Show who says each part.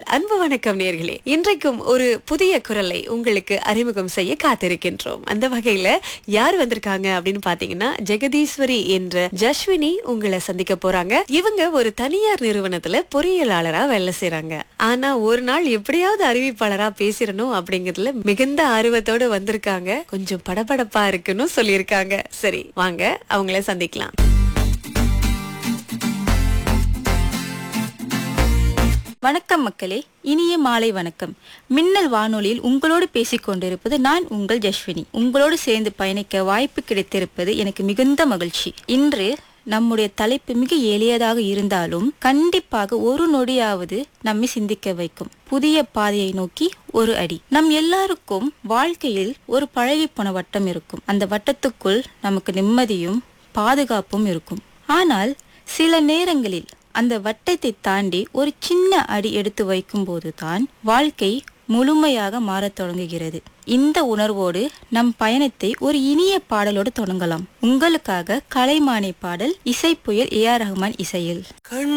Speaker 1: அன்பு வணக்கம் நேர்களே இன்றைக்கும் ஒரு புதிய குரலை உங்களுக்கு அறிமுகம் செய்ய காத்திருக்கின்றோம் அந்த வகையில யார் வந்திருக்காங்க அப்படின்னு பாத்தீங்கன்னா ஜெகதீஸ்வரி என்ற ஜஸ்வினி உங்களை சந்திக்க போறாங்க இவங்க ஒரு தனியார் நிறுவனத்துல பொறியியலாளரா வேலை செய்றாங்க ஆனா ஒரு நாள் எப்படியாவது அறிவிப்பாளரா பேசிடணும் அப்படிங்கறதுல மிகுந்த ஆர்வத்தோட வந்திருக்காங்க கொஞ்சம் படபடப்பா இருக்குன்னு சொல்லியிருக்காங்க சரி வாங்க அவங்கள சந்திக்கலாம்
Speaker 2: வணக்கம் மக்களே இனிய மாலை வணக்கம் மின்னல் வானொலியில் உங்களோடு பேசிக் கொண்டிருப்பது நான் உங்கள் ஜஸ்வினி உங்களோடு சேர்ந்து பயணிக்க வாய்ப்பு கிடைத்திருப்பது எனக்கு மிகுந்த மகிழ்ச்சி இன்று நம்முடைய தலைப்பு மிக எளியதாக இருந்தாலும் கண்டிப்பாக ஒரு நொடியாவது நம்மை சிந்திக்க வைக்கும் புதிய பாதையை நோக்கி ஒரு அடி நம் எல்லாருக்கும் வாழ்க்கையில் ஒரு பழகி போன வட்டம் இருக்கும் அந்த வட்டத்துக்குள் நமக்கு நிம்மதியும் பாதுகாப்பும் இருக்கும் ஆனால் சில நேரங்களில் அந்த வட்டத்தை தாண்டி ஒரு சின்ன அடி எடுத்து வைக்கும்போது தான் வாழ்க்கை முழுமையாக மாறத் தொடங்குகிறது இந்த உணர்வோடு நம் பயணத்தை ஒரு இனிய பாடலோடு தொடங்கலாம் உங்களுக்காக கலைமானி பாடல் இசை புயல் ஏ ஆர் ரஹ்மான் இசையில்
Speaker 3: கண்